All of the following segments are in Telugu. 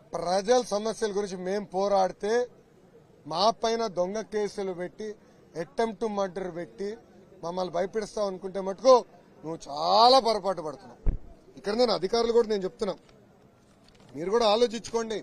ప్రజల సమస్యల గురించి మేం పోరాడితే మా పైన దొంగ కేసులు పెట్టి అటెంప్ట్ మర్డర్ పెట్టి మమ్మల్ని భయపెడతావు అనుకుంటే మటుకు నువ్వు చాలా పొరపాటు పడుతున్నావు ఇక్కడ నేను అధికారులు కూడా నేను చెప్తున్నా మీరు కూడా ఆలోచించుకోండి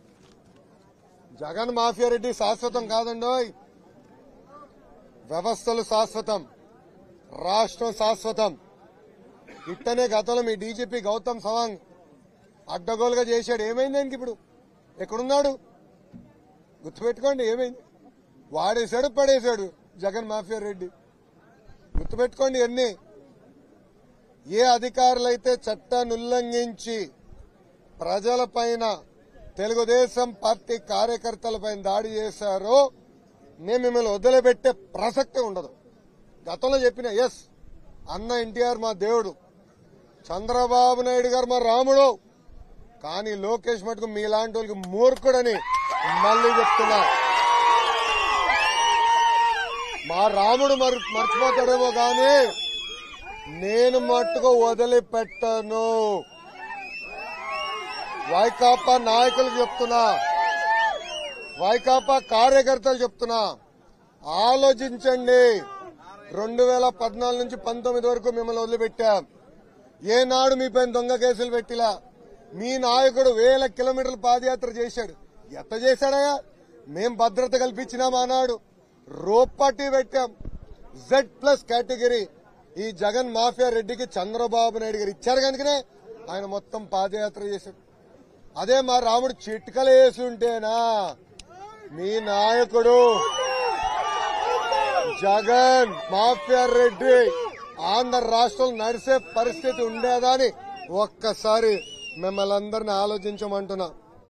జగన్ మాఫియా రెడ్డి శాశ్వతం కాదండోయ్ వ్యవస్థలు శాశ్వతం రాష్ట్రం శాశ్వతం ఇట్టనే గతంలో మీ డీజీపీ గౌతమ్ సవాంగ్ అడ్డగోలుగా చేశాడు ఏమైంది ఆయనకి ఇప్పుడు ఎక్కడున్నాడు గుర్తుపెట్టుకోండి ఏమైంది వాడేశాడు పడేశాడు జగన్ మాఫియా రెడ్డి గుర్తుపెట్టుకోండి ఎన్ని ఏ అధికారులైతే చట్టాన్ని ఉల్లంఘించి ప్రజలపైన తెలుగుదేశం పార్టీ కార్యకర్తలపైన దాడి చేశారో మేము మిమ్మల్ని వదిలిపెట్టే ప్రసక్తే ఉండదు గతంలో చెప్పిన ఎస్ అన్న ఎన్టీఆర్ మా దేవుడు చంద్రబాబు నాయుడు గారు మా రాముడు కానీ లోకేష్ మటుకు మీలాంటి వాళ్ళకి మూర్ఖుడని మళ్ళీ చెప్తున్నా మా రాముడు మరి మర్చిపోతాడేమో కానీ నేను మట్టుకు వదిలిపెట్టను వైకాపా నాయకులకు చెప్తున్నా వైకాపా కార్యకర్తలు చెప్తున్నా ఆలోచించండి రెండు వేల పద్నాలుగు నుంచి పంతొమ్మిది వరకు మిమ్మల్ని వదిలిపెట్టాం ఏనాడు మీ పైన దొంగ కేసులు పెట్టిలా మీ నాయకుడు వేల కిలోమీటర్లు పాదయాత్ర చేశాడు ఎట్ట చేశాడయా మేం భద్రత కల్పించినాం ఆనాడు రోపట్టి పెట్టాం జెడ్ ప్లస్ కేటగిరీ ఈ జగన్ మాఫియా రెడ్డికి చంద్రబాబు నాయుడు గారు ఇచ్చారు కనుకనే ఆయన మొత్తం పాదయాత్ర చేశాడు అదే మా రాముడు చిట్కలు వేసి ఉంటేనా మీ నాయకుడు జగన్ మాఫియా రెడ్డి ఆంధ్ర రాష్ట్రం నడిసే పరిస్థితి ఉండేదా అని ఒక్కసారి మిమ్మల్ని అందరిని ఆలోచించమంటున్నా